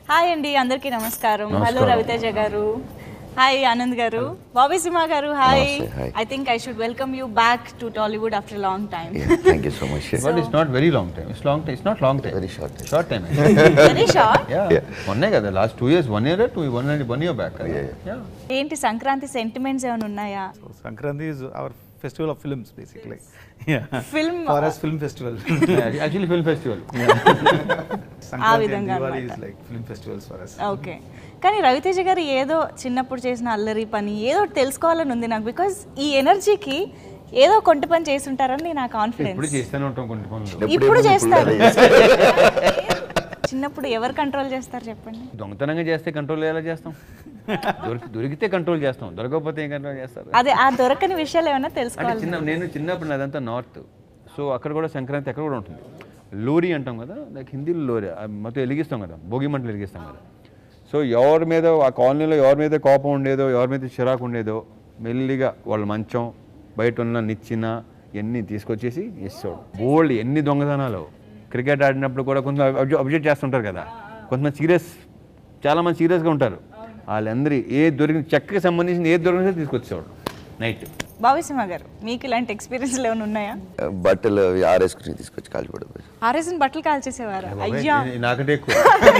Hi అండి అందరికీ నమస్కారం హలో నమస్కారం. రవితేజ గారు హాయ్ ఆనంద్ గారు బాబీ సింహ గారు హాయ్ నమస్తే, hi. I think I should welcome you back to Tollywood after long time thank you so much but it's not very long time it's long time it's not long time very short short time very short yeah Yeah. మొన్నే కదా last two years one year two one one year back Yeah, ఏంటి Sankranti sentiments ఏమైనా ఉన్నాయా So Sankranti is our festival of films, basically. Yeah. Film, For uh, us, film festival. Actually film festival Sankranti and విధంగా Diwali అన్నమాట. is like film festivals for us. Okay కానీ రవితేజ గారు ఏదో చిన్నప్పుడు చేసిన అల్లరి పని ఏదో ఒకటి తెలుసుకోవాలని ఉంది నాకు బికాజ్ ఈ ఎనర్జీకి ఏదో కొంట పని చేసి ఉంటారని నా ఇప్పుడు కాన్ఫిడెన్స్ చేస్తూనే ఉంటాం కొన్ని పనులు ఇప్పుడు చేస్తారు చిన్నప్పుడు ఎవరు కంట్రోల్ చేస్తారు చెప్పండి దొంగతనంగా చేస్తే కంట్రోల్ ఎలా చేస్తాం దొరికి దొరికితే కంట్రోల్ చేస్తాం దొరకకపోతే ఏం కంట్రోల్ చేస్తారు అదే ఆ దొరకని విషయాలు ఏమైనా అంటే తెలుసుకోవాలి చిన్న నేను చిన్నప్పుడు నాదంతా నార్త్ సో అక్కడ కూడా సంక్రాంతి అక్కడ కూడా ఉంటుంది లోరీ అంటాం కదా లైక్ హిందీలో లోరీ ఆ మొత్తం వెలిగిస్తాం కదా భోగి మంటలు వెలిగిస్తాం కదా సో ఎవరి మీద ఆ కాలనీలో ఎవరి మీద కోపం ఉండేదో ఎవరి మీద చిరాకు ఉండేదో మెల్లిగా వాళ్ళ మంచం బయట ఉన్న నిచ్చిన ఇవన్నీ తీసుకొచ్చేసి ఇస్తాడు బోల్డ్ ఎన్ని దొంగతనాలు క్రికెట్ ఆడినప్పుడు కూడా కొంత అబ్జెక్ట్ చేస్తుంటారు కదా కొంతమంది సీరియస్ చాలామంది సీరియస్గా ఉంటారు వాళ్ళందరి ఏ దొరికిన చెక్కకి సంబంధించిన ఏ దొరికిన తీసుకొచ్చేవాడు నైట్ భావిసింహ గారు మీకు ఇలాంటి ఎక్స్పీరియన్స్లు ఏమైనా ఉన్నాయా బట్టలు అవి ఆరేసుకుని తీసుకొచ్చి కాల్చి పడిపోయి ఆర్ఎస్ఎన్ బట్టలు కాల్ చేసేవారు అయ్యా ఇది నాకంటే ఎక్కువ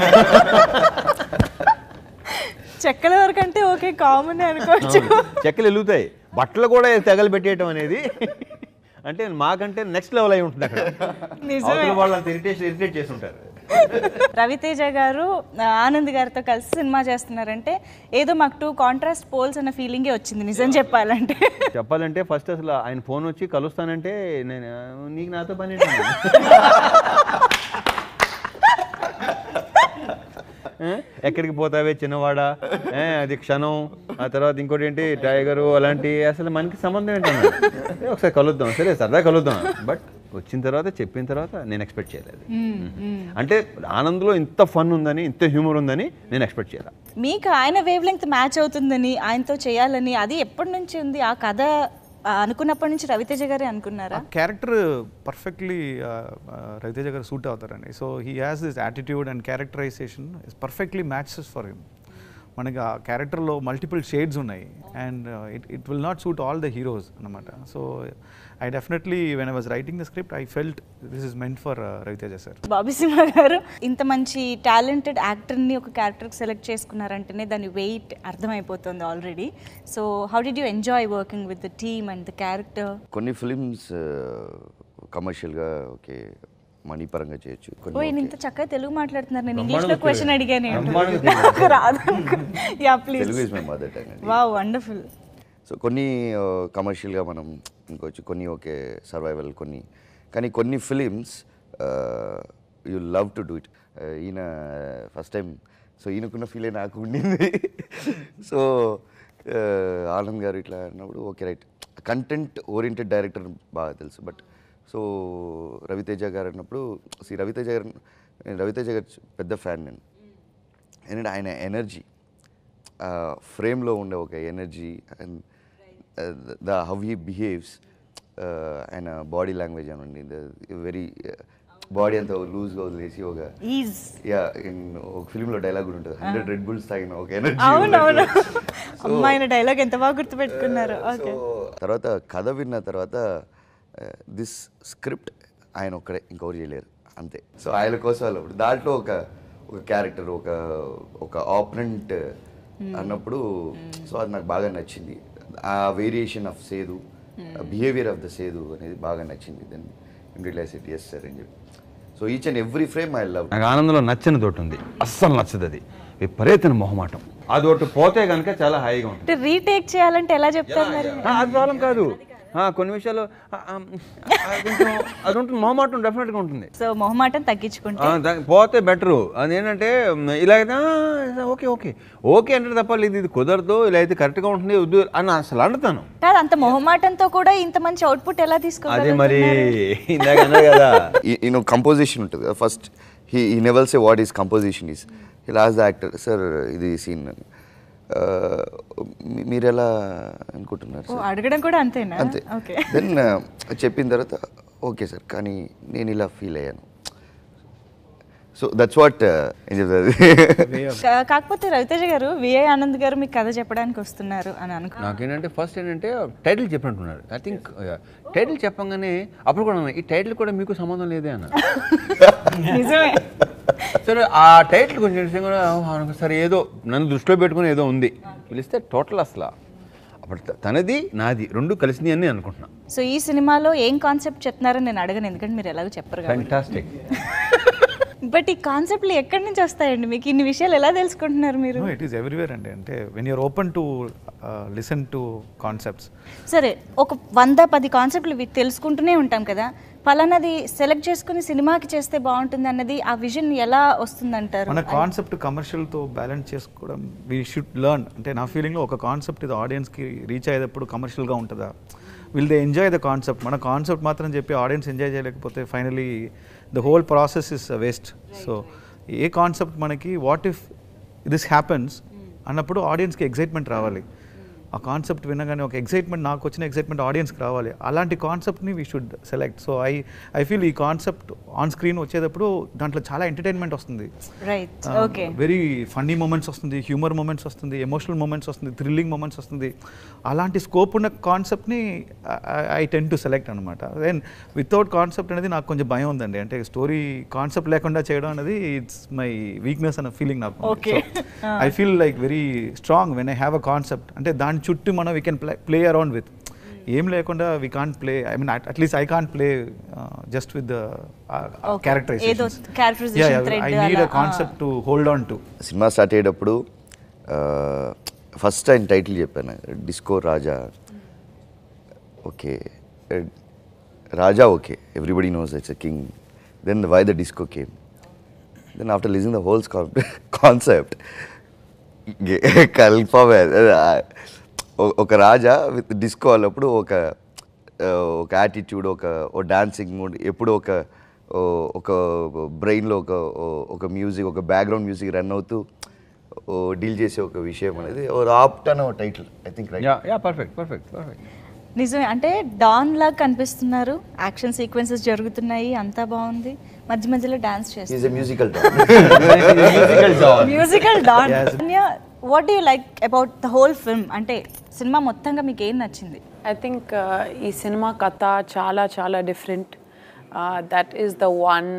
చెక్కల వరకు అంటే ఓకే కామన్ అనుకోవచ్చు చెక్కలు వెలుగుతాయి బట్టలు కూడా తెగలు పెట్టేయటం అనేది అంటే మాకంటే నెక్స్ట్ లెవెల్ అయి ఉంటుంది అక్కడ నిజమే. అవతల వాళ్ళు అంత ఇరిటేషన్ ఇరిటేట్ చేసి ఉంటారు రవితేజ గారు ఆ, ఆనంద్ గారితో కలిసి సినిమా చేస్తున్నారంటే ఏదో మాకు టూ కాంట్రాస్ట్ పోల్స్ అన్న ఫీలింగే వచ్చింది నిజం చెప్పాలంటే చెప్పాలంటే ఫస్ట్ అసలు ఆయన ఫోన్ వచ్చి కలుస్తానంటే నేను నీకు నాతో పని ఏంటి?" ఏ? ఎక్కడికి పోతావే చిన్నవాడా ఏ, అది క్షణం ఆ తర్వాత ఇంకోటి ఏంటి టైగరు అలాంటి అసలు మనకి సంబంధం ఏంటన్నా ఏ, ఒకసారి కలుద్దాం సరే సరదా కలుద్దాం బట్ వచ్చిన తర్వాత చెప్పిన తర్వాత నేను ఎక్స్పెక్ట్ చేయలేదు అంటే ఆనంద్లో ఇంత ఫన్ ఉందని ఇంత హ్యూమర్ ఉందని నేను ఎక్స్పెక్ట్ చేయలేదు మీకు ఆయన వేవ్ లెంగ్త్ మ్యాచ్ అవుతుందని ఆయనతో చేయాలని అది ఎప్పటి నుంచి ఉంది ఆ కథ ఆ, అనుకున్నప్పటి నుంచి రవితేజ గారే అనుకున్నారా క్యారెక్టర్ పర్ఫెక్ట్లీ రవితేజ గారు సూట్ అవుతారండి so he has this attitude and characterization is perfectly matches for him మనకి ఆ క్యారెక్టర్లో మల్టిపుల్ షేడ్స్ ఉన్నాయి and it it will not suit all the heroes అనమాట so I definitely when I was writing the script I felt this is meant for Ravi Teja sir Bobby Simha గారు ఇంత మంచి talented యాక్టర్ని ఒక క్యారెక్టర్కి సెలెక్ట్ చేసుకున్నారంటేనే దాని వెయిట్ అర్థమైపోతుంది already so how did you enjoy working with the team and the character కొన్ని films కమర్షియల్గా okay money పరంగా చేయొచ్చు ఓ కొన్ని ఈయన ఇంత చక్కగా తెలుగు మాట్లాడుతున్నారు నేను బ్రహ్మాండంగా ఇంగ్లీష్లో క్వశ్చన్ తెలుగు. అడిగాను బ్రహ్మాండంగా నాకు రాదు yeah please Telugu is my mother tongue అండి వా వండర్ఫుల్ సో కొన్ని కమర్షియల్గా మనం ఇంకొచ్చి కొన్ని ఓకే సర్వైవల్ కొన్ని కానీ కొన్ని films you love to do it ఈయన ఫస్ట్ టైం సో ఈయనకున్న ఫీలే నాకు ఉండింది సో ఆనంద్ గారు ఇట్లా అన్నప్పుడు okay right content oriented director బాగా తెలుసు బట్ సో రవితేజ గారు అన్నప్పుడు సి రవితేజ గారు నేను రవితేజ గారు పెద్ద ఫ్యాన్ నేను ఎందుకంటే ఆయన ఎనర్జీ ఫ్రేమ్లో ఉండే ఒక energy and the how he behaves ఆయన బాడీ లాంగ్వేజ్ అనండి వెరీ బాడీ అంతా లూజ్గా వదిలేసి ఒక ఈజ్ యా ఇన్ ఒక ఫిల్మ్లో డైలాగ్ కూడా ఉంటుంది హండ్రెడ్ రెడ్ బుల్స్ తాగిన ఒక ఎనర్జీ అవునవును అమ్మాయిన డైలాగ్ ఎంత బాగా గుర్తుపెట్టుకున్నారు ఓకే తర్వాత కథ విన్న తర్వాత దిస్ స్క్రిప్ట్ ఆయన ఒక్కడే ఇంకొకరు చేయలేరు అంతే సో ఆయన కోసం వాళ్ళు ఇప్పుడు దాంట్లో ఒక ఒక క్యారెక్టర్ ఒక ఒక ఆపరెంట్ అన్నప్పుడు సో అది నాకు బాగా నచ్చింది ఆ వేరియేషన్ ఆఫ్ సేదు బిహేవియర్ ఆఫ్ ద సేదు అనేది బాగా నచ్చింది then realise it yes sir అని చెప్పి so each and every frame I love నాకు ఆనందంలో నచ్చని తోటి ఉంది అస్సలు నచ్చదు అది విపరీతమైన మొహమాటం అది ఒకటి పోతే కనుక చాలా హాయిగా ఉంటుంది అంటే రీటేక్ చేయాలంటే ఎలా చెప్తారు మరి ఆ, అది ప్రాబ్లం కాదు ఆ, కొన్ని విషయాలు ఆ, ఆ, ఆ, కొంచెం అది ఉంటుంది మొహమాటం డెఫినెట్గా ఉంటుంది సో మొహమాటం తగ్గించుకుంటే ఆ, దా- పోతే బెటరు అదేంటంటే మ్, ఇలా అయితే "ఆ, ఓకే ఓకే ఓకే అంటే తప్ప ఇది ఇది కుదరదు ఇలా అయితే కరెక్ట్గా ఉంటుంది వద్దు అని అసలు అంటుతాను కాదు అంత మొహమాటంతో కూడా ఇంత మంచి అవుట్పుట్ ఎలా అదే తీసుకోగలుగుతున్నారు మరి ఇందాక అన్నా కదా ఈయన కంపోజిషన్ ఉంటుంది కదా ఫస్ట్ హీ ఈ never say what is composition is he lost the actor sir ఇది సీన్ మీరు ఎలా అనుకుంటున్నారు ఓ సార్ అడగడం కూడా అంతేనా అంతే ఓకే దెన్ చెప్పిన తర్వాత ఓకే సార్ కానీ నేను ఇలా ఫీల్ అయ్యాను సో దట్స్ వాట్ ఏం చెప్తుంది కా- కాకపోతే రవితేజ గారు విఐ ఆనంద్ గారు మీకు కథ చెప్పడానికి వస్తున్నారు అని అనుకో నాకేంటంటే ఫస్ట్ ఏంటంటే టైటిల్ చెప్పినట్టున్నారు ఐ థింక్ టైటిల్ చెప్పంగానే అప్పుడు కూడా అన్నా, ఈ టైటిల్ కూడా మీకు సంబంధం లేదే అన్న నిజమే సరే ఆ టైటిల్ కొంచెం విషయం కూడా "ఆ, సరే ఏదో నన్ను దృష్టిలో పెట్టుకుని ఏదో ఉంది పిలిస్తే టోటల్ అసలు అప్పుడు త- తనది నాది రెండు కలిసింది అని అనుకుంటున్నా సో ఈ సినిమాలో ఏం కాన్సెప్ట్ చెప్తున్నారని నేను అడగను ఎందుకంటే మీరు ఎలాగో చెప్పరు కాబట్టి ఫ్యాంటాస్టిక్ బట్ ఈ కాన్సెప్ట్లు ఎక్కడి నుంచి వస్తాయండి మీకు ఇన్ని విషయాలు ఎలా తెలుసుకుంటున్నారు మీరు ఇట్ ఈస్ ఎవ్రీవేర్ అండి అంటే when you're open to listen to concepts సరే ఒక వంద పది కాన్సెప్ట్లు ఇవి తెలుసుకుంటూనే ఉంటాం కదా పలానాది సెలెక్ట్ చేసుకుని సినిమాకి చేస్తే బాగుంటుంది అన్నది ఆ విజన్ ఎలా వస్తుందంటారు మన కాన్సెప్ట్ కమర్షియల్తో బ్యాలెన్స్ చేసుకోవడం వీ షుడ్ లెర్న్ అంటే నా ఫీలింగ్లో ఒక కాన్సెప్ట్ ఇది ఆడియన్స్కి రీచ్ అయ్యేటప్పుడు కమర్షియల్గా ఉంటుందా will they enjoy the concept మన కాన్సెప్ట్ మాత్రం చెప్పి ఆడియన్స్ ఎంజాయ్ చేయలేకపోతే finally the whole process is waste so a concept మనకి వాట్ ఇఫ్ దిస్ హ్యాపెన్స్ అన్నప్పుడు ఆడియన్స్కి ఎగ్జైట్మెంట్ రావాలి ఆ కాన్సెప్ట్ వినగానే ఒక ఎగ్జైట్మెంట్ నాకు వచ్చిన ఎగ్జైట్మెంట్ ఆడియన్స్కి రావాలి అలాంటి కాన్సెప్ట్ని we should select so I I feel ఈ కాన్సెప్ట్ ఆన్ స్క్రీన్ వచ్చేటప్పుడు దాంట్లో చాలా ఎంటర్టైన్మెంట్ వస్తుంది right okay very funny moments వస్తుంది హ్యూమర్ మూమెంట్స్ వస్తుంది ఎమోషనల్ మూమెంట్స్ వస్తుంది థ్రిల్లింగ్ మూమెంట్స్ వస్తుంది అలాంటి స్కోప్ ఉన్న కాన్సెప్ట్ని ఐ టెన్ టు సెలెక్ట్ అనమాట దెన్ వితౌట్ కాన్సెప్ట్ అనేది నాకు కొంచెం భయం ఉందండి అంటే స్టోరీ కాన్సెప్ట్ లేకుండా చేయడం అనేది ఇట్స్ మై వీక్నెస్ అన్న ఫీలింగ్ నాకు Okay. I feel like very strong when I have a concept అంటే దాని చుట్టూ మనం we can play play around with ఏం లేకుండా we can't play I mean at least I can't play just with the Okay. Characterization ఏదో characterization thread I need అలా, a concept to hold on to సినిమా start అయ్యేటప్పుడు first ఆయన title చెప్పాను disco Raja okay Raja okay everybody knows it's a king then why the disco came then after listening the whole concept కల్పమే ఒక Raja with disco అన్నప్పుడు ఒక ఆ, ఒక యాటిట్యూడ్ ఒక ఓ డాన్సింగ్ మూడ్ ఎప్పుడు ఒక ఓ, ఒక బ్రెయిన్లో ఒక ఓ- ఒక మ్యూజిక్ ఒక బ్యాక్గ్రౌండ్ మ్యూజిక్ రన్ అవుతూ డీల్ చేసే ఒక విషయం అనేది ఓ రాప్ట్ అనే title I think right yeah yeah perfect perfect perfect నిజమే అంటే డాన్ లాగా కనిపిస్తున్నారు యాక్షన్ సీక్వెన్సెస్ జరుగుతున్నాయి అంతా బాగుంది మధ్య మధ్యలో డాన్స్ ఈజ్ చేస్తారు a musical musical don what you like about the whole film అంటే సినిమా మొత్తంగా మీకు ఏం నచ్చింది ఐ థింక్ ఈ సినిమా కథ చాలా చాలా different that is the one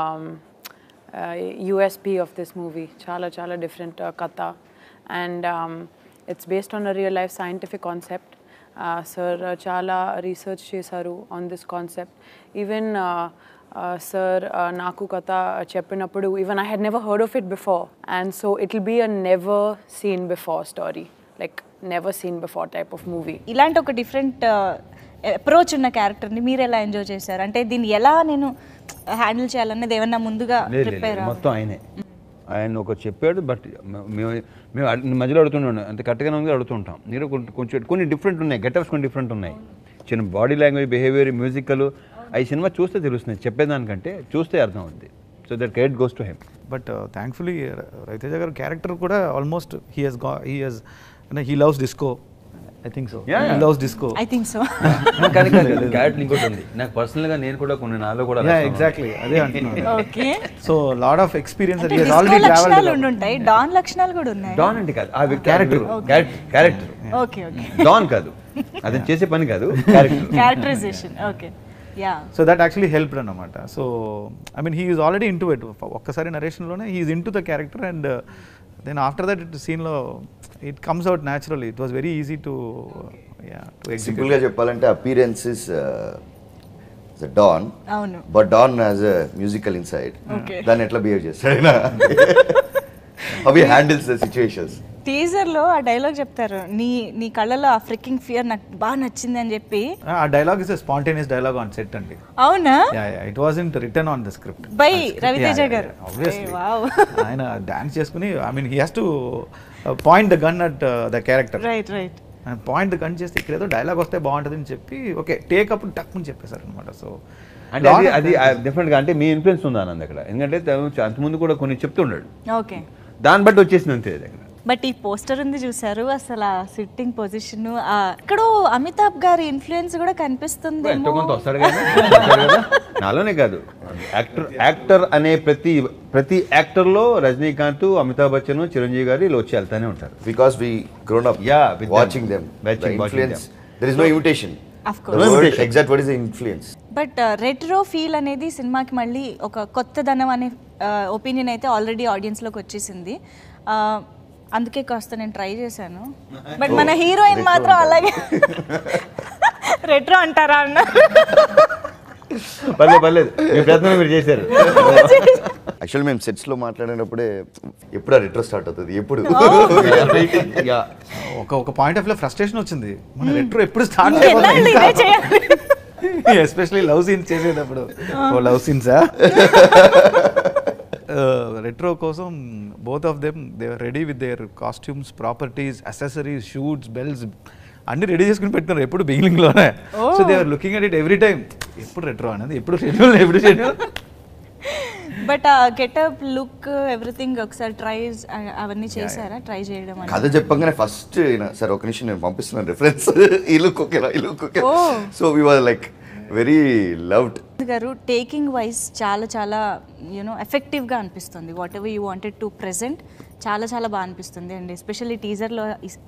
USP of this movie చాలా చాలా డిఫరెంట్ కథ and it's based on a real life scientific concept sir చాలా రీసెర్చ్ చేశారు on this concept even sir నాకు కథ చెప్పినప్పుడు even I had never heard of it before and so it will be a never seen before story like never seen before type of movie ఇలాంటి ఒక different approach ఉన్న క్యారెక్టర్ని మీరు ఎలా enjoy చేశారు అంటే దీన్ని ఎలా నేను హ్యాండిల్ చేయాలన్నది ఏమన్నా ముందుగా లేదు, లేదు, ప్రిపేర్ లేదు, మొత్తం ఆయనే ఆయన ఒక చెప్పాడు బట్ మేము మేము అడి- మధ్యలో అడుగుతున్నాం అంత కరెక్ట్గానే ఉంది అడుగుతుంటాం మీరు కొంచెం కొంచెం కొన్ని డిఫరెంట్ ఉన్నాయి గెటప్స్ కొన్ని డిఫరెంట్ ఉన్నాయి చిన్న బాడీ లాంగ్వేజ్ బిహేవియర్ మ్యూజికల్ ఈ సినిమా చూస్తే తెలుస్తుంది చెప్పేదానికంటే చూస్తే అర్థం అవుద్ది so that credit goes to him but thankfully Ravi Teja గారు క్యారెక్టర్ కూడా ఆల్మోస్ట్ హీ హెస్ గా he he's he loves disco I think so Yeah, he yeah. Loves disco I think so కానీ క్యారెక్టర్ ఇంకోటి ఉంది నాకు పర్సనల్గా నేను కూడా కొన్ని నాలో కూడా యా రాస్తాను. ఎగ్జాక్ట్లీ అదే అంటున్నాను okay so lot of experience అంటే హీ హెస్ disco ఆల్రెడీ లక్షణాలు ట్రావెల్డ్ ఉండుంటాయి డాన్ లక్షణాలు కూడా ఉన్నాయి డాన్ అంటే కాదు ఆ వ్యక్తి Character. Character okay okay don కాదు అది చేసే పని కాదు character characterization okay yeah so that actually help అనమాట so I mean he is already into it ఒక్కసారి నరేషన్లోనే he's into the character and then after that it సీన్లో it comes out naturally it was very easy to yeah to execute సింపుల్గా చెప్పాలంటే appearance is don అవును but don as a musical inside Okay. దాన్ని ఎట్లా behave చేస్తాడు అవి handles the situations teaser లో ఆ డైలాగ్ చెప్తారు నీ నీ కళ్ళలో ఆ ఫ్రిక్కింగ్ ఫియర్ నాకు బాగా నచ్చింది అని చెప్పి ఆ dialogue is spontaneous dialogue on set అండి అవునా yeah yeah it wasn't written on the script By Ravi Teja గారు. Obviously Hey, wow. ఆయన డాన్స్ చేసుకుని I mean he has to point the gun at the character right right point the gun చేస్తే ఇక్కడ ఏదో dialogue వస్తే బాగుంటుంది అని చెప్పి ఓకే టేక్ అప్ టక్ అని చెప్పేశారు అనమాట సో అంటే అది అది డెఫినెట్గా అంటే మీ ఇన్ఫ్లుయెన్స్ ఉంది ఆనంద్ అక్కడ ఎందుకంటే తను అంతకుముందు కూడా కొన్ని చెప్తుండాడు ఓకే దాన్ని బట్టి వచ్చేసింది అంతే అది అక్కడ బట్ ఈ పోస్టర్ ఉంది చూసారు అసలు ఆ సిట్టింగ్ పొజిషన్ ఇక్కడ అమితాబ్ గారి ఇన్ఫ్లుయెన్స్ కూడా ఎంతో కనిపిస్తుంది కొంత వస్తాడు కదా వస్తాడు కదా. నాలోనే కాదు యాక్టర్ యాక్టర్ అనే ప్రతి ప్రతి యాక్టర్లో రజనీకాంత్ అమితాబ్ బచ్చన్ చిరంజీవి గారు వీళ్ళు వచ్చి వెళ్తానే ఉంటారు because we grown up Yeah, with them. Watching them Watching- watching influence there is no imitation Of course. Exact what is the influence but retro feel అనేది సినిమాకి మళ్ళీ ఒక కొత్తదనం అనే ఒపీనియన్ అయితే ఆల్రెడీ ఆడియన్స్లోకి వచ్చేసింది Uh, అందుకే కాస్త నేను ట్రై చేశాను బట్ మన హీరోయిన్ మాత్రం అలాగే రెట్రో అంటారా అన్న పర్లేదు పర్లేదు మీ ప్రయత్నం మీరు చేశారు యాక్చువల్ మేము సెట్స్ లో మాట్లాడినప్పుడే ఎప్పుడు ఆ రిట్రో స్టార్ట్ అవుతుంది ఎప్పుడు యా ఒక ఒక పాయింట్ ఆఫ్ వ్యూ ఫ్రస్ట్రేషన్ వచ్చింది మన రెట్రో ఎప్పుడు స్టార్ట్ ఎన్నాళ్ళు ఇదే చేయాలి ఎస్పెషలీ లవ్ సీన్స్ చేసేటప్పుడు ఓ లవ్ సీన్సా రెట్రో కోసం both of them they ready with their costumes properties accessories suits belts అన్ని రెడీ చేసుకుని పెట్టుకున్నారు ఎప్పుడు బిగినింగ్ లోనే so they are looking at it every time ఎప్పుడు రెట్రో అనేది ఎప్పుడు షెడ్యూల్ ఎప్పుడు షెడ్యూల్ బట్ ఆ గెటప్ లుక్ ఎవ్రీథింగ్ ఒకసారి ట్రై అవన్నీ చేశారా ట్రై చేయడం అని కథ చెప్పంగానే ఫస్ట్ సార్ ఒక నిమిషం నేను పంపిస్తున్నాను రిఫరెన్స్ ఈ లుక్ ఓకేనా ఈ look okay Oh. So we was like very loved గారు టేకింగ్ వైజ్ చాలా చాలా యూనో ఎఫెక్టివ్గా అనిపిస్తుంది whatever you wanted to present చాలా చాలా బాగా అనిపిస్తుంది అండ్ ఎస్పెషల్లీ టీజర్లో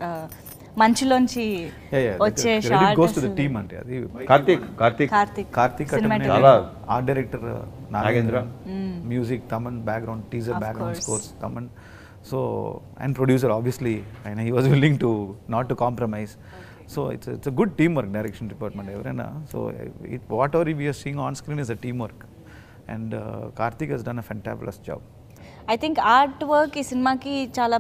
మంచులోంచి వచ్చే goes to the short team అంటే అది కార్తీక్ కార్తీక్ కార్తిక్ కార్తీక్ Cinematography. చాలా art director Nagendra. Nagendra music Thaman background teaser Of background course. Scores Thaman so and producer obviously ఆయన he was willing to not to compromise so it's it's a good team work direction department ఎవరైనా so it whatever we're seeing on screen is a team work and Karthik he's done a fantabulous job I think art work ఈ సినిమాకి చాలా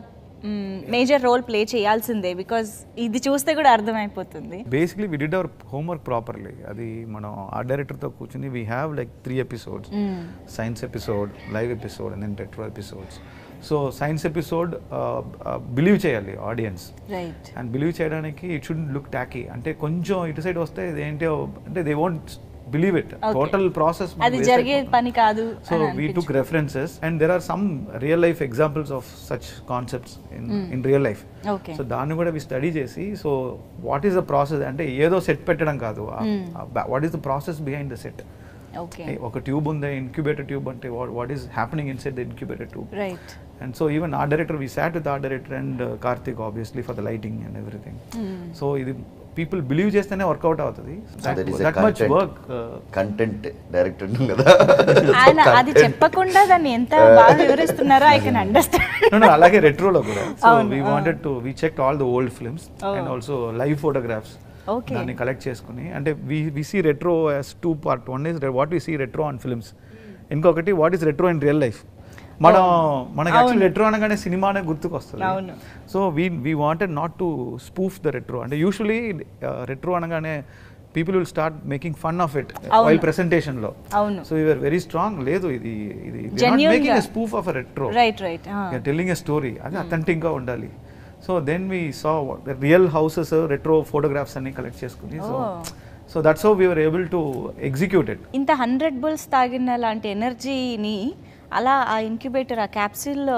major role play చేయాల్సిందే because ఇది చూస్తే కూడా అర్థమైపోతుంది basically we did our homework properly అది మనం ఆర్ట్ డైరెక్టర్తో కూర్చుని we have like three episodes science episode live episode and then retro episodes so science episode believe చేయాలి ఆడియన్స్ రైట్ అండ్ బిలీవ్ చేయడానికి ఇట్ షుడ్ లుక్ టాకీ అంటే కొంచెం ఇటు side వస్తే ఇదేంటో అంటే they won't believe it Okay. Total process అది జరిగే పని కాదు సో అని వీ టుక్ అనిపించింది. References and there are some real life examples of such concepts in in real life Okay. So దాన్ని కూడా వి స్టడీ చేసి so what is the process అంటే ఏదో సెట్ పెట్టడం కాదు what is the process behind the set okay ఒక tube ఉంది ఇన్క్యుబేటర్ ట్యూబ్ అంటే what is happening in set the incubator tube right and so even art director we sat with art director and Karthik obviously for the lighting and everything so ఇది people believe చేస్తేనే work out అవుతుంది that much work content director కదా ఆయన అది చెప్పకుండా దాన్ని ఎంత బాగా వివరిస్తున్నారో ఐ కెన్ అండర్స్టాండ్ అలాగే రెట్రోలో కూడా so we wanted to we check all the old films and also live photographs Okay. దాన్ని కలెక్ట్ చేసుకుని అంటే we we see retro as two part one is what we see retro on films ఇంకొకటి what is retro in real life మనం మనకి actual retro అనగానే సినిమానే గుర్తుకొస్తుంది అవును. So we we wanted not to spoof the retro అంటే usually retro అనగానే people will start making fun of it అవును. వైల్ ప్రెసెంటేషన్ లో అవును. సో యూఆర్ వెరీ స్ట్రాంగ్ లేదు ఇది ఇది Genuine మేకింగ్ గా. A spoof of retro right right telling a story అది అథెంటిక్గా ఉండాలి so then we saw real houses retro photographs అన్ని కలెక్ట్ చేసుకుని so Oh. So that's how we're able to execute it ఇంత హండ్రెడ్ బుల్స్ తాగిన లాంటి ఎనర్జీని అలా ఆ ఇంక్యుబేటర్ ఆ క్యాప్సిల్లో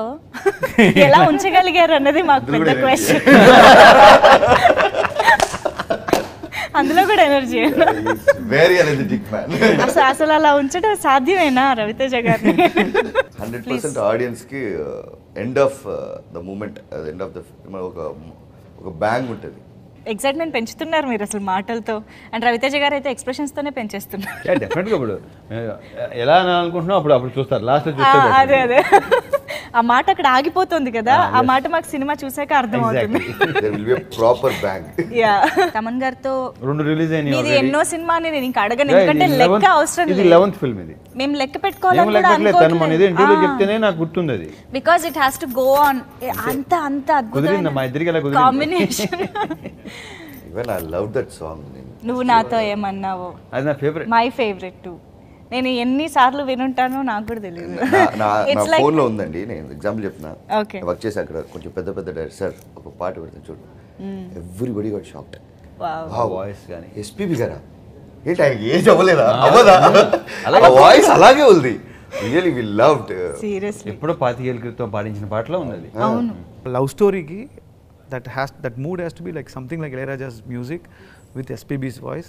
ఎలా ఉంచగలిగారు అన్నది మాకు పెద్ద క్వశ్చన్ అందులో కూడా ఎనర్జీ వెరీ ఎనర్జెటిక్ మ్యాన్ అసలు అసలు అలా ఉంచడం సాధ్యమేనా రవితేజ గారిని హండ్రెడ్ పర్సెంట్ ఆడియన్స్కి end of the moment end of the ఒక ఒక బ్యాంగ్ ఉంటుంది ఎక్సైట్మెంట్ పెంచుతున్నారు మీరు అసలు మాటలతో అండ్ రవితేజ గారు అయితే expressions తోనే పెంచేస్తున్నారు డెఫినెట్గా ఇప్పుడు ఏ- ఎలా అనుకుంటున్నాం అప్పుడు అప్పుడు చూస్తారు లాస్ట్ ఆ, చూస్తే అదే అదే ఆ మాట అక్కడ ఆగిపోతుంది కదా ఆ మాట మాకు సినిమా చూసాక అర్థమవుతుంది there will be proper bang ya Thaman గారితో రెండు రిలీజ్ అయినాయి మీది already. ఎన్నో సినిమా అని నేను ఇంకా అడగను Yeah, ఎందుకంటే ఇది లెక్క 11th అవసరం ఇది లేదు లెవెన్త్ ఫిల్మ్ ఇది మేము లెక్క ఏం పెట్టుకోవాలని కూడా లెక్కట్లేదు తను మన ఏదో ఇంటర్వ్యూలో చెప్తేనే నాకు గుర్తుంది అది because it has to go on అంత అంత కుదిరిందా? మా ఇద్దరికి అలా కుదిరింది. Combination even I love that song నువ్వు నాతో ఏమన్నావో అది నా ఫేవరెట్ మై ఫేవరెట్ టు నేను ఎన్ని సార్లు వినుంటానో నాకు కూడా తెలియదు నా నా It's like- ఫోన్లో ఉందండి నేను ఎగ్జాంపుల్ చెప్తున్నా Okay. వర్క్ చేసి అక్కడ కొంచెం పెద్ద పెద్ద డైరెక్టర్ సార్ ఒక పాట పెడతాను చూడు everybody got shocked Wow. Voice కానీ ఎస్పీబీ గారా ఏంటి ఆయనకి ఏజ్ అవ్వలేదా అవ్వదా అలాగే. వాయిస్ అలాగే ఉంది రియలీ వి లవ్డ్ సీరియస్లీ ఎప్పుడో పాతికేళ్ళ క్రితం పాడించిన పాటలో ఉంది అది అవును లవ్ స్టోరీకి that has that mood has to be like something like Ilayaraja's music with SPB's voice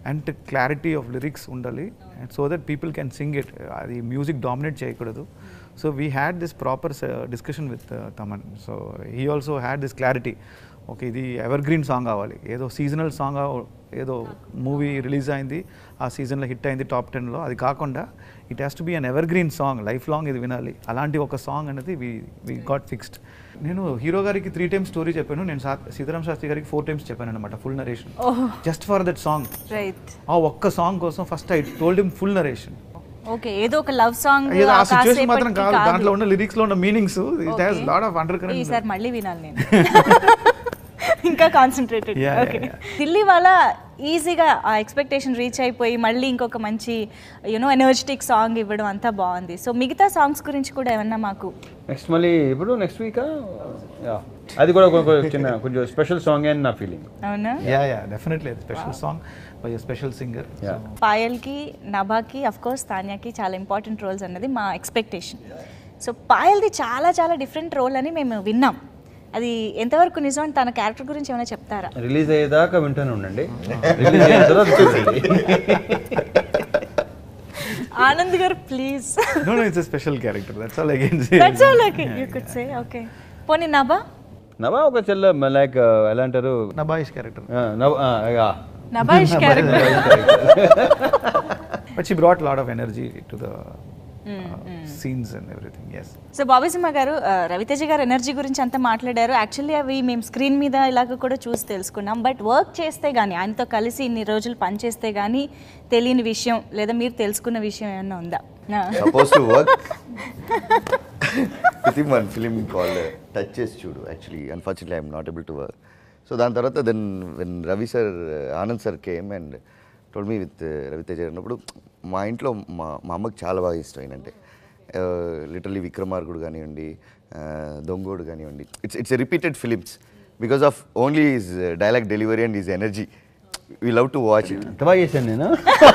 and clarity of lyrics ఉండాలి and so that people can sing it అది మ్యూజిక్ డామినేట్ చేయకూడదు so we had this proper discussion with Thaman so he also had this clarity okay ఇది evergreen song కావాలి ఏదో seasonal song ఏదో movie release అయింది ఆ సీజన్లో హిట్ అయింది టాప్ టెన్లో అది కాకుండా it has to be an evergreen song life long ఇది వినాలి అలాంటి ఒక సాంగ్ అనేది వి వి గాట్ ఫిక్స్డ్ నేను హీరో గారికి త్రీ టైమ్స్ స్టోరీ చెప్పాను నేను సా- సీతారాం శాస్త్రి గారికి ఫోర్ టైమ్స్ చెప్పాను అనమాట full narration just for that song right ఆ ఒక్క సాంగ్ కోసం first I told him full narration okay ఏదో ఒక లవ్ సాంగ్ ఏదో ఆ సిచ్యువేషన్ మాత్రం కాదు దాంట్లో ఉన్న లిరిక్స్ లో ఉన్న meanings it has lot of undercurrent ఈసారి మళ్ళీ వినాలి నేను ఇంకా concentrated Yeah, okay yeah, Delhi వాళ్ళ ఈజీగా ఆ ఎక్స్పెక్టేషన్ రీచ్ అయిపోయి మళ్ళీ ఇంకొక మంచి యూనో ఎనర్జెటిక్ సాంగ్ ఇవ్వడం అంతా బాగుంది సో మిగతా సాంగ్స్ గురించి కూడా ఏమన్నా మాకు నెక్స్ట్ మళ్ళీ ఇప్పుడు నెక్స్ట్ వీక్ అది కూడా ఒక- ఒక చిన్న కొంచెం స్పెషల్ సాంగ్ అని నా ఫీలింగ్ అవునా yeah ya definitely special song by special singer Yeah. పాయల్కి నభాకి అఫ్ కోర్స్ తాన్యాకి చాలా ఇంపార్టెంట్ రోల్స్ అన్నది మా ఎక్స్పెక్టేషన్ సో పాయల్ది చాలా చాలా డిఫరెంట్ రోల్ అని మేము విన్నాం అది ఎంతవరకు నిజం అని తన క్యారెక్టర్ గురించి ఏమైనా చెప్తారా రిలీజ్ అయ్యేదాకా వింటూనే ఉండండి రిలీజ్ అయిన తర్వాత చూడండి ఆనంద్ గారు please no no it's special character that's all again that's all okay you could say okay పోనీ నభా నవా ఒక చెల్ల లైక్ ఎలా అంటారు నబాయిష్ క్యారెక్టర్ ఆ, నవ- ఆ, yeah. నభాష్ character but she brought lot of energy to the scenes and everything yes so Bobby Simha గారు ఆ, రవితేజ గారు ఎనర్జీ గురించి అంతా మాట్లాడారు యాక్చువల్లీ అవి మేము స్క్రీన్ మీద ఇలాగ కూడా చూసి తెలుసుకున్నాం బట్ వర్క్ చేస్తే కానీ ఆయనతో కలిసి ఇన్ని రోజులు పనిచేస్తే కానీ తెలియని విషయం లేదా మీరు తెలుసుకున్న విషయం ఏమన్నా ఉందా suppose to work with in one film call touch చేసి చూడు actually unfortunately I'm not able to work so దాని తర్వాత then when Ravi sir Anand sir came and told me with Ravi Teja అన్నప్పుడు మా ఇంట్లో మా మా అమ్మకి చాలా బాగా ఇష్టం ఏంటంటే లిటరలీ విక్రమార్కుడు కానివ్వండి uh, దొంగోడు కానివ్వండి it's it's repeated films because of only his dialogue delivery and his energy we love to watch it ఎంత బాగా చేశాను నేను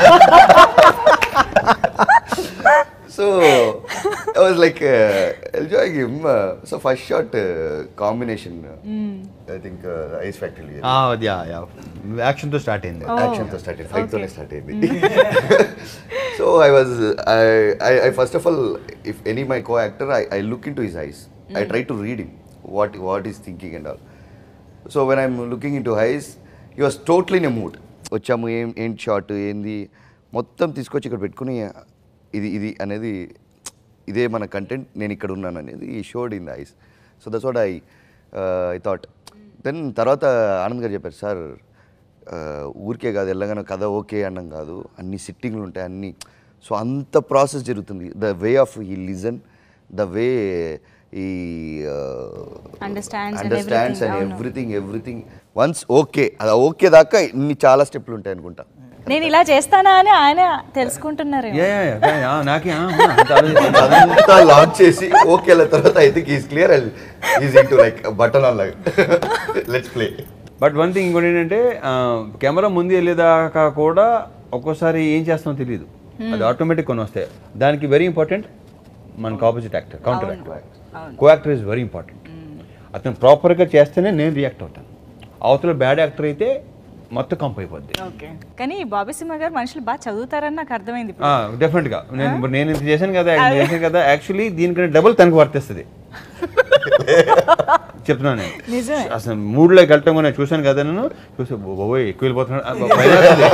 So I was like uh, enjoying him. Uh, so first shot uh, combination. Uh, I think uh, the Ice Factory. యాక్షన్తో start అయింది Action to started. Fight to started. so I was. I, I, I first of all, if any my co-actor, I, I look into his eyes. I try to read him. What what he's thinking and all. So when I'm looking into his you was totally in a mood వచ్చాము ఏం ఏంటి short ఏంది మొత్తం తీసుకొచ్చి ఇక్కడ పెట్టుకుని ఇది ఇది అనేది ఇదే మన కంటెంట్ నేను ఇక్కడ ఉన్నాను అనేది ఈ showed in the eyes so that's what I I thought then తర్వాత ఆనంద్ గారు చెప్పారు సార్ ఊరికే కాదు వెళ్ళగానే కథ ఓకే అన్నం కాదు అన్ని సిట్టింగ్లు ఉంటాయి అన్ని సో అంత ప్రాసెస్ జరుగుతుంది ద వే ఆఫ్ ఈ లిజన్ ద వే ఈ Understands and understands everything, and అవును. ఎవ్రీథింగ్ ఎవ్రీథింగ్ వన్స్ ఓకే అది ఓకే దాకా ఇన్ని చాలా స్టెప్లు ఉంటాయి అనుకుంటా నేను ఇలా చేస్తానా అని ఆయన తెలుసుకుంటున్నారు యా, యా, యా, యా, నాకే ఆ, ఆ, అంత ఆలోచించాను. అదంతా లాంచ్ చేసి ఓకే తర్వాత I think is clear is in to like button on like let's play but one thing ఇంకోటి ఏంటంటే ఆ, కెమెరా ముందు వెళ్ళేదాకా కూడా ఒక్కోసారి ఏం చేస్తామో తెలియదు అది ఆటోమేటిక్ కొన్ని వస్తాయి దానికి వెరీ ఇంపార్టెంట్ మనకు opposite actor counter actor co actor is very important అతను ప్రాపర్గా చేస్తేనే నేను రియాక్ట్ అవుతాను అవతల బ్యాడ్ యాక్టర్ అయితే మొత్తం కంప్ అయిపోద్ది ఓకే కానీ బాబీ సింహ గారు మనుషులు బాగా చదువుతారని నాకు అర్థమైంది ఇప్పుడు. డెఫినెట్గా నేను ఇప్పుడు నేను ఇంత చేశాను కదా ఇంత చేశాను కదా యాక్చువల్లీ దీనికంటే డబుల్ తనకు వర్తిస్తుంది చెప్తున్నాను నేను నిజమే. అసలు మూడులోకి వెళ్ళటం కూడా నేను చూశాను కదా నేను చూసి బాబోయ్ ఎక్కువ వెళ్ళిపోతున్నాడు ఆ, భయం వేస్తుంది.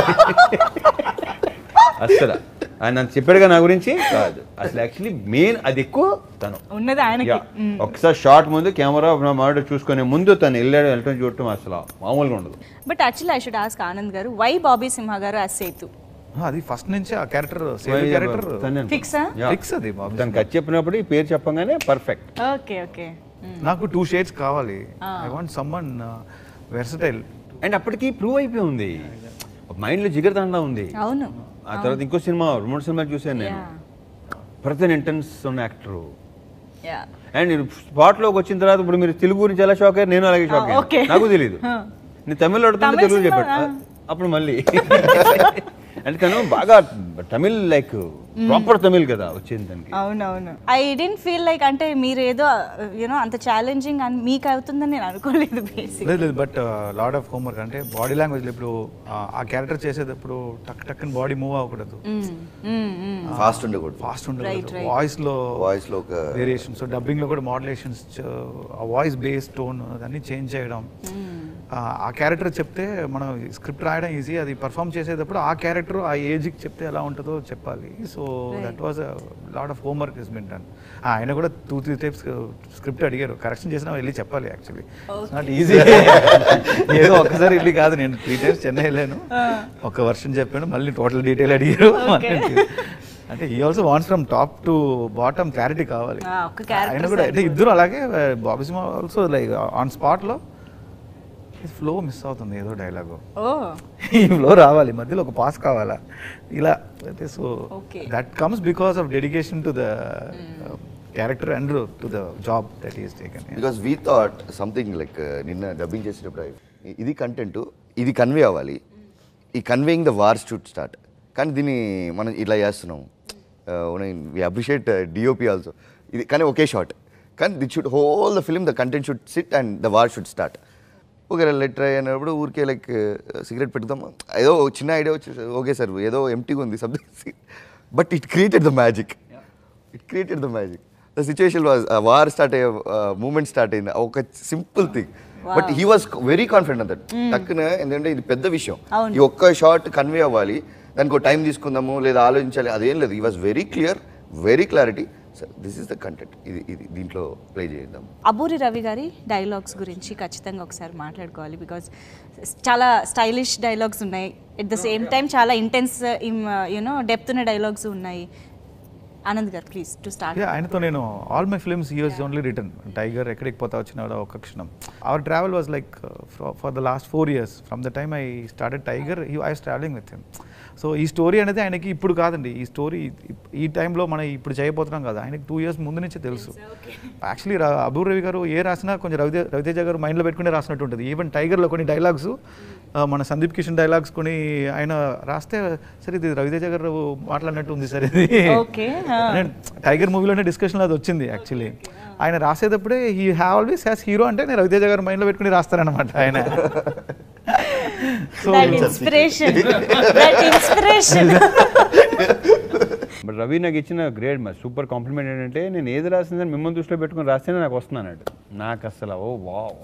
అస్సలు ఆయన నన్ను చెప్పాడుగా నా గురించి కాదు అసలు యాక్చువల్లీ మెయిన్ అది ఎక్కువ తను ఉన్నది ఆయనకి యా. ఒకసారి షార్ట్ ముందు కెమెరా నా మాట చూసుకునే ముందు తను వెళ్ళాడు వెళ్ళటం చూడటం అసలు మామూలుగా ఉండదు but actually I should ask Anand గారు వై బాబీ సింహ గారు అస్ సేతు అది ఫస్ట్ నుంచి ఆ క్యారెక్టర్ సేమ్ క్యారెక్టర్ తనే ఫిక్సా యా. ఫిక్స్ అది బాబు తనకు అది చెప్పినప్పుడు ఈ పేరు చెప్పగానే పర్ఫెక్ట్ ఓకే ఓకే నాకు టూ షేడ్స్ కావాలి I want someone versatile and అప్పటికి ప్రూవ్ అయిపోయి ఉంది మైండ్లో జిగర్దండా ఉంది అవును ఆ తర్వాత ఇంకో సినిమా రెండు మూడు సినిమాలు చూశాను నేను ప్రతి ఇంటెన్స్ ఉన్న యాక్టరు యా అండ్ నేను స్పాట్లోకి వచ్చిన తర్వాత ఇప్పుడు మీరు తెలుగు గురించి ఎలా షాక్ అయ్యారు నేను అలాగే షాక్ Ah, okay. అయ్యాను నాకు తెలియదు నేను తమిళ అడుగుతుంటే తమిళ తెలుగు సినిమా, చెప్పాడు ah. అప్పుడు మళ్ళీ అంటే తను బాగా తమిళ్ లైక్ ప్రాపర్ తమిళ్ కదా వచ్చింది దానికి అవునవును ఐ డెంట్ ఫీల్ లైక్ అంటే మీరు ఏదో యూనో అంత ఛాలెంజింగ్ అని మీకు అవుతుందని నేను అనుకోలేదు బేసిక్ లేదు లేదు బట్ లాడ్ ఆఫ్ హోంవర్క్ అంటే బాడీ లాంగ్వేజ్ ఇప్పుడు ఆ, ఆ క్యారెక్టర్ చేసేటప్పుడు టక్ టక్ బాడీ మూవ్ అవ్వకూడదు ఫాస్ట్ ఉండకూడదు ఫాస్ట్ ఉండదు వాయిస్ లో వాయిస్ లో ఒక వేరియేషన్ సో డబ్బింగ్ లో కూడా మోడలేషన్స్ ఆ వాయిస్ బేస్ టోన్ అదన్నీ చేంజ్ చేయడం ఆ, ఆ క్యారెక్టర్ చెప్తే మనం స్క్రిప్ట్ రాయడం ఈజీ అది పర్ఫామ్ చేసేటప్పుడు ఆ క్యారెక్టర్ ఆ ఏజ్కి చెప్తే ఎలా ఉంటుందో చెప్పాలి so that was lot of homework is been done ఆయన కూడా టూ త్రీ టైప్స్ స్క్రిప్ట్ అడిగారు కరెక్షన్ చేసినా వెళ్ళి చెప్పాలి యాక్చువల్లీ నాట్ ఈజీ ఏదో ఒక్కసారి వెళ్ళి కాదు నేను త్రీ టైమ్స్ చెన్నై వెళ్ళాను ఒక వర్షన్ చెప్పాను మళ్ళీ టోటల్ డీటెయిల్ అడిగారు అంటే ఈ also once from top to bottom clarity కావాలి ఆ, ఒక్క character ఆయన కూడా అంటే ఇద్దరు అలాగే బాబీ సినిమా ఆల్సో లైక్ ఆన్ స్పాట్లో ఫ్లో మిస్ అవుతుంది ఏదో డైలాగు ఓ ఈ ఫ్లో రావాలి మధ్యలో ఒక పాస్ కావాలా ఇలా అయితే so Okay. That comes because of dedication to the character and to the job that is taken because we thought something like నిన్న డబ్బింగ్ చేసేటప్పుడు ఇ- ఇది కంటెంట్ ఇది కన్వే అవ్వాలి ఈ conveying the war should start కానీ దీన్ని మనం ఇలా చేస్తున్నాం వి అప్రిషియేట్ డిఓపి ఆల్సో ఇది కానీ ఒకే షాట్ కానీ that should whole the film the content should sit and the war should start okay later అయినప్పుడు ఊరికే లైక్ సిగరెట్ పెట్టుదాం ఏదో ఒక చిన్న ఐడియా వచ్చి ఓకే సార్ ఏదో ఎంటీగా ఉంది something but it created the magic it created the magic the situation was war start అయ్యే మూమెంట్ స్టార్ట్ అయింది ఒక simple thing but he was very confident అంత టక్కున ఎందుకంటే ఇది పెద్ద విషయం ఈ ఒక్క షార్ట్ కన్వే అవ్వాలి దానికి ఒక టైం తీసుకుందాము లేదా ఆలోచించాలి అదేం లేదు ఈ was very clear very clarity sir this is the content ఇది ఇది దీంట్లో ప్లే చేద్దాం అబూరి రవి గారి డైలాగ్స్ గురించి ఖచ్చితంగా ఒకసారి మాట్లాడుకోవాలి బికాజ్ చాలా స్టైలిష్ డైలాగ్స్ ఉన్నాయి ఎట్ ద సేమ్ టైం చాలా ఇంటెన్స్ యూనో డెప్త్ ఉన్న డైలాగ్స్ ఉన్నాయి ఆనంద్ గారు ప్లీజ్ టు స్టార్ట్ యా ఆయనతో నేను all my films US only return tiger ఎక్కడికి పోతా వచ్చిన ఒక క్షణం our travel was like for the last four years from the time I started tiger I was travelling with him so ఈ story అనేది ఆయనకి ఇప్పుడు కాదండి ఈ స్టోరీ ఈ టైంలో మనం ఇప్పుడు చేయబోతున్నాం కదా ఆయనకి టూ ఇయర్స్ ముందు నుంచే తెలుసు యాక్చువల్లీ అబూర్ రవి గారు ఏ రాసినా కొంచెం రవితే రవితేజ గారు మైండ్లో పెట్టుకుని రాసినట్టు ఉంటుంది ఈవెన్ టైగర్లో కొన్ని డైలాగ్స్ మన సందీప్ కిషన్ డైలాగ్స్ కొన్ని ఆయన రాస్తే సరే ఇది రవితేజ గారు మాట్లాడినట్టు ఉంది సరే ఇది ఓకే నేను టైగర్ మూవీలోనే డిస్కషన్ అది వచ్చింది యాక్చువల్లీ ఆయన రాసేటప్పుడే he have always has hero అంటే నేను రవితేజ గారు మైండ్లో పెట్టుకుని రాస్తారనమాట ఆయన so that inspiration that inspiration but Ravi నాకు ఇచ్చిన గ్రేడ్ మరి సూపర్ కాంప్లిమెంట్ ఏంటంటే నేను ఏది రాసిందని మిమ్మల్ని దృష్టిలో పెట్టుకుని రాస్తేనే నాకు వస్తుంది అన్నాడు నాకు అసలు oh wow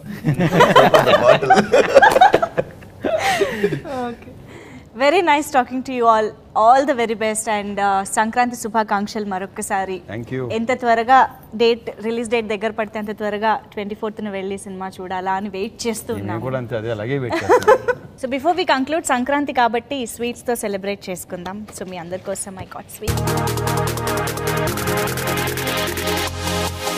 very nice talking to you all all the very best and Sankranti శుభాకాంక్షలు మరొకసారి థ్యాంక్ యూ ఎంత త్వరగా డేట్ రిలీజ్ డేట్ దగ్గర పడితే అంత త్వరగా ట్వంటీ ఫోర్త్న వెళ్ళి సినిమా చూడాలా అని వెయిట్ చేస్తూ నేను ఉన్నాను కూడా అంతే అదే అలాగే వెయిట్ చేస్తాను so before we conclude Sankranti కాబట్టి స్వీట్స్తో సెలబ్రేట్ చేసుకుందాం సో మీ అందరి కోసం ఐ కాట్ స్వీట్